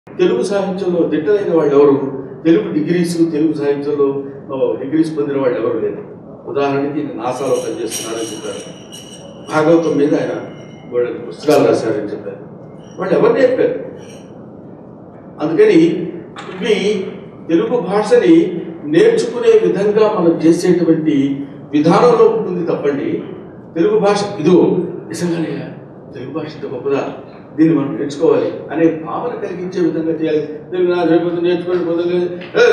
తెలుగు సాహిత్యంలో దిట్టలైన వాళ్ళు ఎవరు తెలుగు డిగ్రీస్ తెలుగు సాహిత్యంలో ఆ, డిగ్రీస్ పొందిన వాళ్ళు ఎవరు లేరు ఉదాహరణకి ఈయన నాసాలో పనిచేస్తున్నారని చెప్పారు భాగవతం మీద ఆయన వాళ్ళ పుస్తకాలు రాశారని చెప్పారు వాళ్ళు ఎవరు నేర్పారు అందుకని ఇవి తెలుగు భాషని నేర్చుకునే విధంగా మనం చేసేటువంటి విధానంలో ఉంటుంది తప్పండి తెలుగు భాష ఇదిగో నిజంగానే తెలుగు భాష ఇంత గొప్పదా దీన్ని మనం నేర్చుకోవాలి అనే భావన కలిగించే విధంగా చేయాలి తెలుగు నా రేపు నేర్చుకోండి పొందలేదు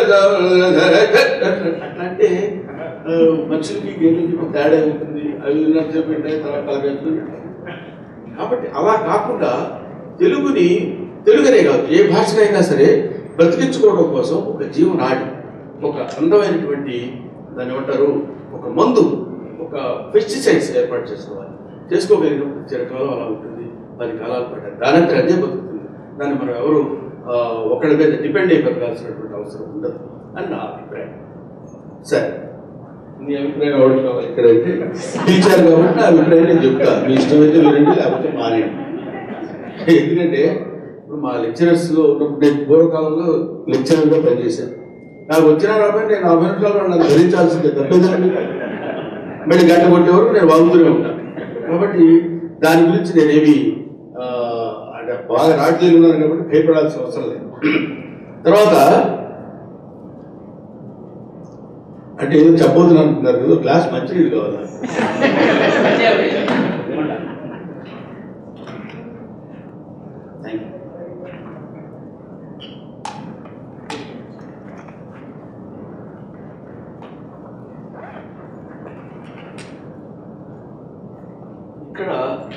అట్లా అంటే ఆ, మనుషులకి గేదెలకి తేడా ఉంటుంది అవి విన్నట్టు చెప్పి తర్వాత కలగచ్చు కాబట్టి అలా కాకుండా తెలుగుని తెలుగునే కాదు ఏ భాషనైనా సరే బ్రతికించుకోవడం కోసం ఒక జీవనాడి ఒక అందమైనటువంటి దాన్ని ఏమంటారు ఒక మందు ఒక పెస్టిసైడ్స్ ఏర్పాటు చేసుకోవాలి చేసుకోగలిగినప్పుడు చిరకాలం అలా ఉంటుంది పది కాలాలు పడ్డాయి దానంతా అదే బతుకుతుంది దాన్ని మనం ఎవరు ఆ, ఒకళ్ళ మీద డిపెండ్ అయి బతకాల్సినటువంటి అవసరం ఉండదు అని నా అభిప్రాయం సరే నీ అభిప్రాయం ఎవరు కావాలి ఇక్కడైతే టీచర్ కాబట్టి నా అభిప్రాయం నేను చెప్తాను మీ ఇష్టమైతే వినండి లేకపోతే మానేయండి ఎందుకంటే ఇప్పుడు మా లెక్చరర్స్లో ఉన్నప్పుడు నేను పూర్వకాలంలో లెక్చరర్గా పనిచేశాను నాకు వచ్చిన కాబట్టి నేను నలభై నిమిషాలు నన్ను భరించాల్సిందే తప్పేదండి మళ్ళీ గంట కొట్టే వరకు నేను వాగుతూనే ఉంటాను కాబట్టి దాని గురించి నేనేమి ఆ, అంటే బాగా నాటులు ఉన్నాను కాబట్టి భయపడాల్సిన అవసరం లేదు తర్వాత అంటే ఏదో చెప్పబోతున్నా అంటున్నారు ఏదో గ్లాస్ మంచినీళ్ళు కావాలి థ్యాంక్ యూ ఇక్కడ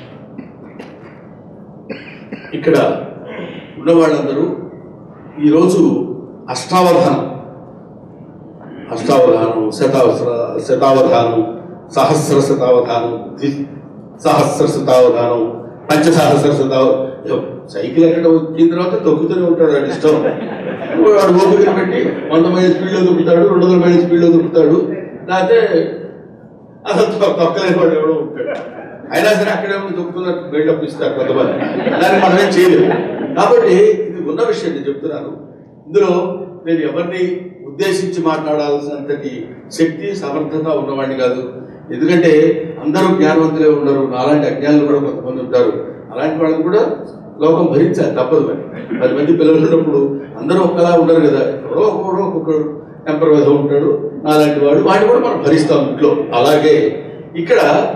ఇక్కడ ఉన్న వాళ్ళందరూ ఈరోజు అష్టావధానం అష్టావధానం శతావసర శతావధానం సహస్ర శతావధానం ద్వి- సహస్ర శతావధానం పంచసహస్ర శతావ సైకిల్ ఎక్కడ వచ్చిన తర్వాత తొక్కుతూనే ఉంటాడు వాడి ఇష్టం వాడు ఓపికను పెట్టి వంద మైల్ స్పీడ్లో దొక్కుతాడు రెండు వందల మైల్ స్పీడ్లో దొక్కుతాడు లేకపోతే అసలు తొ- తొక్కలేని వాడు ఎవడో ఉంటాడు అయినా సరే అక్కడే ఉండి దొక్కుతున్నట్టు బిల్డప్ ఇస్తారు కొంతమంది దాన్ని మనమేం చేయలేము కాబట్టి ఇది ఉన్న విషయం నేను చెప్తున్నాను ఇందులో నేను ఎవరిని ఉద్దేశించి మాట్లాడాల్సినంతటి శక్తి సమర్థత ఉన్నవాడిని కాదు ఎందుకంటే అందరూ జ్ఞానవంతులే ఉండరు నాలాంటి అజ్ఞానులు కూడా కొంతమంది ఉంటారు అలాంటి వాళ్ళని కూడా లోకం భరించాలి తప్పదు మరి పది మంది పిల్లలు ఉన్నప్పుడు అందరూ ఒక్కలా ఉండరు కదా ఎవరో ఒక్కొక్కడు ఒక్కొక్కడు టెంపర్ మీద ఉంటాడు నాలాంటి వాడు వాడిని కూడా మనం భరిస్తాం ఇంట్లో అలాగే ఇక్కడ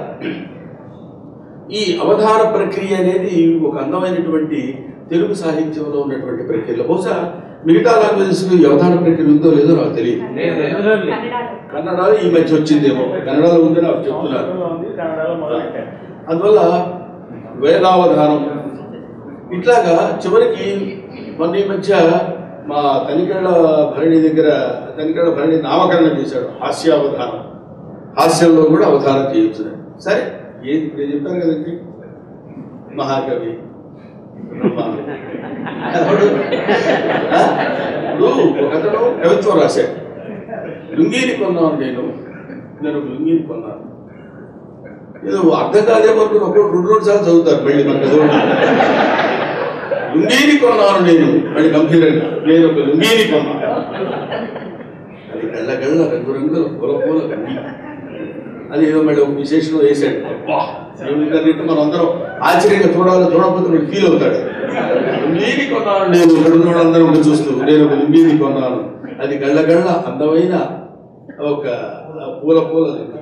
ఈ అవధాన ప్రక్రియ అనేది ఒక అందమైనటువంటి తెలుగు సాహిత్యంలో ఉన్నటువంటి ప్రక్రియలో బహుశా మిగతా లాంగ్వేజెస్ ఈ అవధాన ప్రక్రియ ఉందో లేదో నాకు తెలియదు కన్నడలో ఈ మధ్య వచ్చిందేమో కన్నడలో ఉందని నాకు చెప్తున్నారు అందువల్ల వేదావధానం ఇట్లాగా చివరికి మొన్న ఈ మధ్య మా తనికెళ్ళ భరణి దగ్గర తనికెళ్ళ భరణి నామకరణం చేశాడు హాస్యావధానం హాస్యంలో కూడా అవధానం చేయొచ్చు సరే ఏది ఇప్పుడు నేను చెప్పాను కదండి మహాకవి బ్రహ్మాండం. అప్పుడు, ఆ? ఇప్పుడు ఒకతను కవిత్వం రాశాడు లుంగీని కొన్నాను నేను నేను ఒక లుంగీని కొన్నాను ఏదో అర్థం కాదేమో అనుకుని ఒకటి రెండు రెండు సార్లు చదువుతారు మళ్ళీ మన చదవండి లుంగీని కొన్నాను నేను మళ్ళీ గంభీరంగా నేను ఒక లుంగీని కొన్నాను అది గళ్ళ గళ్ళ రంగు రంగుల పూల పూల లుంగీ అది ఏదో మళ్ళీ ఒక విశేషంలో వేసాడు అబ్బా, ఏమిటంటే మనం అందరం ఆశ్చర్యంగా చూడాలో చూడకపోతే వీడు ఫీల్ అవుతాడు లుంగీని కొన్నాను నేను ఇక్కడ ఉన్న వాళ్ళందరూ ఉండి చూస్తూ నేను ఒక లుంగీని కొన్నాను అది గళ్ళ గళ్ళ అందమైన ఒక పూల పూల లుంగీ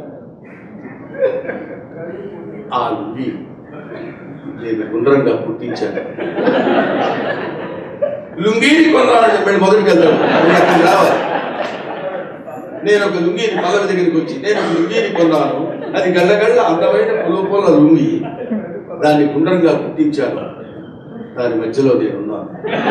ఆ లుంగీ నేను గుండ్రంగా పుట్టించాను లుంగీని కొన్నాను మళ్ళీ మొదటికి వెళ్తాడు మళ్ళీ అక్కడికి రావాలి నేను ఒక లుంగీని పల్లవి దగ్గరికి వచ్చి నేను ఒక లుంగీని కొన్నాను అది గళ్ళగళ్ళ అందమైన పొల పొల లుంగి దాన్ని గుండ్రంగా పుట్టించాను దాని మధ్యలో నేనున్నాను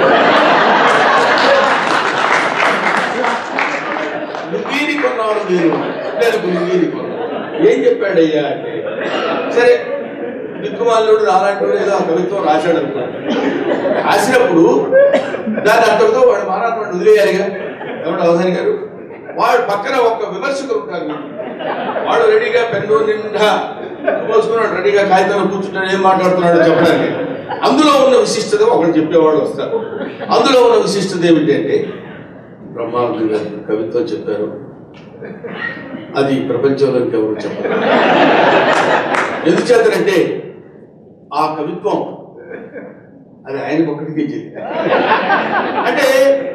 లుంగీని కొన్నాను నేను నేను ఒక లుంగీని కొన్నాను ఏం చెప్పాడయ్యా అంటే సరే దిక్కుమాలుడు అలాంటి వాడు ఏదో ఆ కవిత్వం రాశాడు అనుకోండి రాసినప్పుడు దాని అంతటితో వాడు మారాత్మ వదిలేయాలిగా ఎవడు అవధాని గారు వాడు పక్కన ఒక విమర్శకులు ఉంటారు వాడు రెడీగా పెన్ను నిండా పోసుకున్నాడు రెడీగా కాగితంలో కూర్చుంటాడు ఏం మాట్లాడుతున్నాడు చెప్పడానికి అందులో ఉన్న విశిష్టత ఒకరు చెప్పేవాళ్ళు వస్తారు అందులో ఉన్న విశిష్టత ఏమిటంటే బ్రహ్మానంద గారు కవిత్వం చెప్పారు అది ప్రపంచంలోకి ఎవరు చెప్పరు ఎందుచేతనంటే ఆ కవిత్వం అది ఆయనకు ఒక్కడికి చెంది అంటే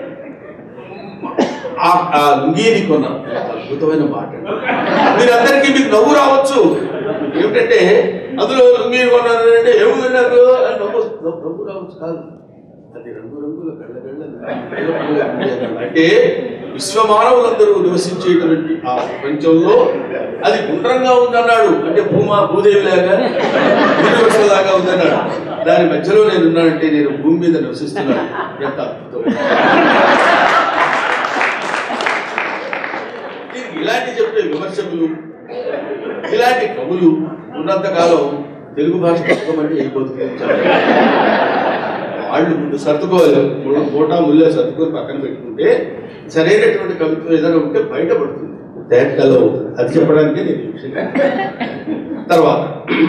ఆ ఆ లుంగీని కొన్న అద్భుతమైన మాట అండి. మీరందరికీ మీకు నవ్వు రావచ్చు ఏమిటంటే అందులో లుంగీని కొన్నారంటే ఏముంది నాకు అని నవ్వు నవ్వు నవ్వు రావచ్చు కాదు అది రంగు రంగుల గళ్ళ గళ్ళ అంటే విశ్వమానవులందరూ నివసించేటువంటి ఆ ప్రపంచంలో అది గుండ్రంగా ఉందన్నాడు అంటే భూమా భూదేవి లాగా యూనివర్సల్ లాగా ఉందన్నాడు దాని మధ్యలో నేను ఉన్నానంటే నేను భూమి మీద నివసిస్తున్నాను ఎంత అద్భుతం దీనికి ఇలాంటి చెప్పే విమర్శకులు ఇలాంటి కవులు ఉన్నంత కాలం తెలుగు భాష తక్కువమంటే వెళ్ళిపోతుంది వాళ్ళు ముందు సర్దుకోవాలి మూడు పూట ముల్లే సర్దుకొని పక్కన పెట్టుకుంటే సరైనటువంటి కవిత్వం ఏదైనా ఉంటే బయటపడుతుంది తేటకల్లో అవుతుంది అది చెప్పడానికే నేను ఈ విషయం తర్వాత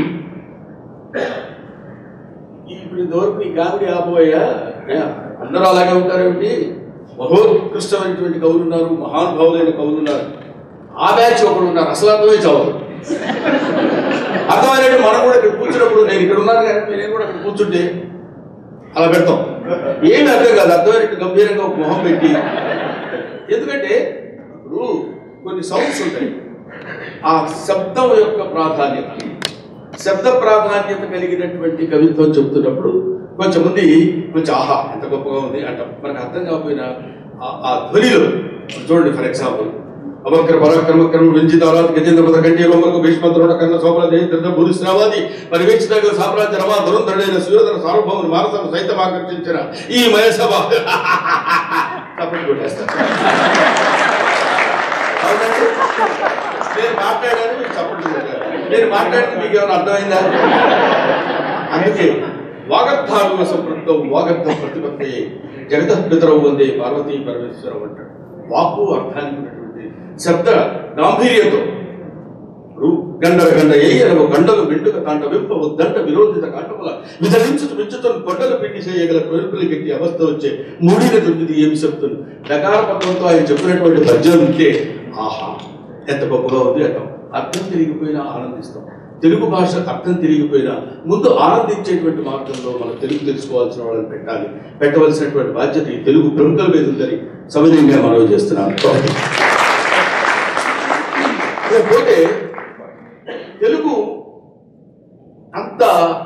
ఇప్పుడు ఇంతవరకు నీ కామెడీ ఆపోయా అందరూ అలాగే ఉంటారేమిటి మహోత్కృష్టమైనటువంటి కవులు ఉన్నారు మహానుభావులైన కవులు ఉన్నారు ఆ బ్యాచ్ ఒకడు ఉన్నారు అసలు అర్థమే చదవదు అర్థమైనట్టు మనం కూడా ఇక్కడ కూర్చున్నప్పుడు నేను ఇక్కడ ఉన్నాను కానీ నేను కూడా అక్కడ కూర్చుంటే అలా పెడతాం ఏమి అర్థం కాదు అర్థమైనట్టు గంభీరంగా ఒక మొహం పెట్టి ఎందుకంటే ఇప్పుడు కొన్ని సౌండ్స్ ఉంటాయి ఆ శబ్దం యొక్క ప్రాధాన్యత శబ్ద ప్రాధాన్యత కలిగినటువంటి కవిత్వం చెప్తున్నప్పుడు కొంచెం మంది కొంచెం ఆహా ఎంత గొప్పగా ఉంది అంటాం మనకు అర్థం కాకపోయినా ఆ- ఆ ధ్వనిలో ఇప్పుడు చూడండి ఫర్ ఎగ్జాంపుల్ అవక్ర పరాక్రమక్రమ వెంచితారాత్ గజేంద్ర పద కంటి రోమకు భీష్మద్రోణ కన్న సోమల జయంత్ర భూరి శ్రావాది పరివేక్షిత సామ్రాజ్య రమా దురంధరుడైన సూర్యధర సార్వభౌముని మానసం సైతం ఆకర్షించిన ఈ మయసభ తప్పని కొట్టేస్తారు అవునండి? నేను మాట్లాడాను మీరు చప్పట్లు కొట్టారు. నేను మాట్లాడింది మీకు ఏమైనా అర్థమైందా అందుకే వాగర్థాలు సంపృక్తం వాగర్థ ప్రతిపత్తి జగత పితరవు వందే పార్వతీ పరమేశ్వరం అంటాడు వాక్కు అర్థానికి ఉన్నటువంటి శబ్ద గాంభీర్యంతో ఇప్పుడు గండర గండ ఏయనవ గండలు మెంటుక తాండ వింప ఉద్దంట విరోధిత కాండముల విధరించుతు మించుతున్న కొండలు పిండి చేయగల కొరుకులు గట్టి అవస్థ వచ్చే మూడిన తొమ్మిది ఏమి చెప్తుంది డకార పత్రంతో ఆయన చెప్పినటువంటి పద్యం ఉంటే ఆహా ఎంత గొప్పగా ఉంది అంటాం అర్థం తిరిగిపోయినా ఆనందిస్తాం తెలుగు భాష అర్థం తిరిగిపోయినా ముందు ఆనందించేటువంటి మార్గంలో మనం తెలుగు తెలుసుకోవాల్సిన వాళ్ళని పెట్టాలి పెట్టవలసినటువంటి బాధ్యత ఈ తెలుగు ప్రముఖుల మీద ఉందని సవినయంగా మనవి చేస్తున్నాను పోతే తెలుగు అంత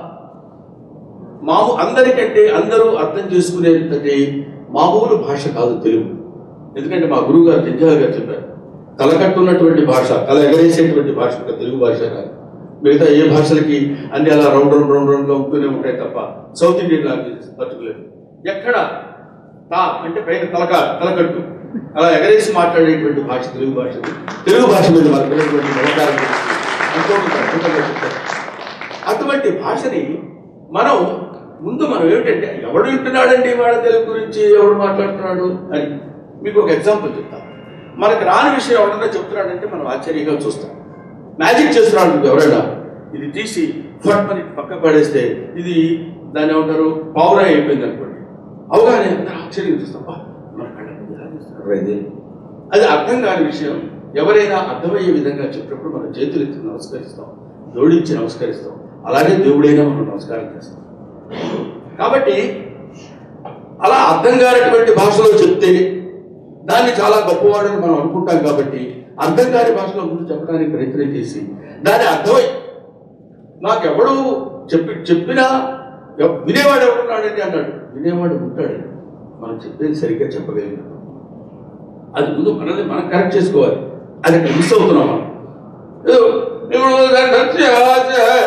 మాము అందరికంటే అందరూ అర్థం చేసుకునేటది మామూలు భాష కాదు తెలుగు ఎందుకంటే మా గురువు గారు జంజాల గారు చెప్పారు తలకట్టున్నటువంటి భాష తల ఎగరేసేటువంటి భాష ఒక తెలుగు భాష కాదు మిగతా ఏ భాషలకి అన్ని అలా రౌండ్ రౌండ్ రౌండ్ రౌండ్గా ఉంటూనే ఉంటాయి తప్ప సౌత్ ఇండియన్ లాంగ్వేజ్ పర్టికులర్ ఎక్కడ తా అంటే పైన తలక తలకట్టు అలా ఎగరేసి మాట్లాడేటువంటి భాష తెలుగు భాష తెలుగు భాష మీద మనకు ఉన్నటువంటి నమస్కారం ఇంకొకటి అద్భుతంగా చెప్తారు. అటువంటి భాషని మనం ముందు మనం ఏమిటంటే ఎవడు వింటున్నాడండి వాడు తెలుగు గురించి ఎవడు మాట్లాడుతున్నాడు అని మీకు ఒక ఎగ్జాంపుల్ చెప్తాను మనకు రాని విషయం ఎవడన్నా చెప్తున్నాడంటే మనం ఆశ్చర్యంగా చూస్తాం మ్యాజిక్ చేస్తున్నాడు మీకు ఎవరైనా ఇది తీసి ఫట్ అని పక్క పడేస్తే ఇది దాన్ని ఏమంటారు పావురా అయిపోయింది అనుకోండి అవగానే అందరూ ఆశ్చర్యంగా చూస్తాం "అబ్బా, మన కళ్ళ ముందు ఎలా చేస్తున్నాడు రా ఇది?" అది అర్థం కాని విషయం ఎవరైనా అర్థమయ్యే విధంగా చెప్పినప్పుడు మనం చేతులు ఎత్తి నమస్కరిస్తాం జోడించి నమస్కరిస్తాం అలాగే దేవుడైనా మనం నమస్కారం చేస్తాం కాబట్టి అలా అర్థం కానటువంటి భాషలో చెప్తే దాన్ని చాలా గొప్పవాడని మనం అనుకుంటాం కాబట్టి అర్థం కాని భాషలో ముందు చెప్పడానికి ప్రయత్నం చేసి దాని అర్థమై నాకెవడు చెప్పి చెప్పినా ఎవ్- వినేవాడు ఎవడున్నాడండి అన్నాడు వినేవాడు ఉంటాడు మనం చెప్పేది సరిగ్గా చెప్పగలిగిన అది ముందు మనల్ని మనం కరెక్ట్ చేసుకోవాలి అది అక్కడ మిస్ అవుతున్నాం మనం ఏదో, ఇప్పుడు దాన్ని నచ్చి ఆశ,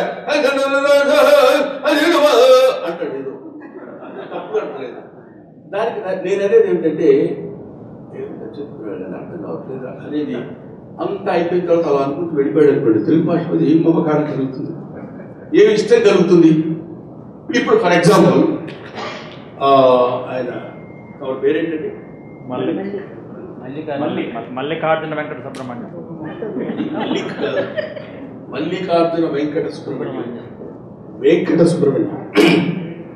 అంటాడు ఏదో తప్పు అంటలేదు దానికి నా- నేను అనేది ఏమిటంటే ఏమిటో చెప్తున్నాడు అని అర్థం కావట్లేదు అనేది అంత అయిపోయిన తర్వాత అలా అనుకుంటూ వెళ్ళిపోయాడు అనుకోండి తెలుగు భాష మీద ఏం మమకారం కలుగుతుంది ఏమి ఇష్టం కలుగుతుంది ఇప్పుడు ఫర్ ఎగ్జాంపుల్ ఆయన ఎవరి పేరేంటండి మల్లి మల్లి మల్లికార్జున వెంకట సుబ్రహ్మణ్యం మల్లిక మల్లికార్జున వెంకట సుబ్రహ్మణ్యం వెంకట సుబ్రహ్మణ్యం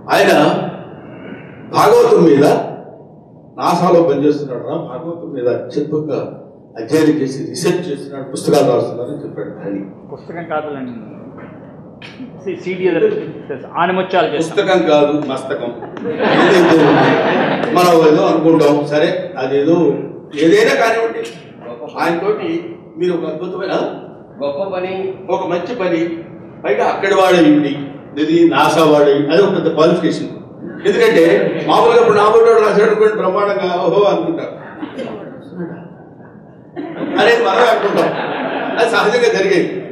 ఆయన భాగవతం మీద నాసాలో పనిచేస్తున్నాడు రా భాగవతం మీద అత్యద్భుతంగా అధ్యయనం చేసి రీసెర్చ్ చేస్తున్నాడు పుస్తకాలు రాస్తున్నారని చెప్పాడు అని పుస్తకం కాదులండి సీడీ ఆనిముత్యాలు చేస్తాం పుస్తకం కాదు మస్తకం ఏదైతే ఉంది, మనం ఏదో అనుకుంటాం సరే అదేదో ఏదైనా కానివ్వండి ఆయనతోటి మీరు ఒక అద్భుతమైన గొప్ప పని ఒక మంచి పని పైగా అక్కడి వాడే ఇండి ఇది నాసా వాడే అది ఒక పెద్ద క్వాలిఫికేషన్ ఎందుకంటే మామూలుగా ఇప్పుడు నా బోర్డు రాశాడు అనుకోండి బ్రహ్మాండంగా ఓహో అనుకుంటారు అనేది మనం అనుకుంటాం అది సహజంగా జరిగేది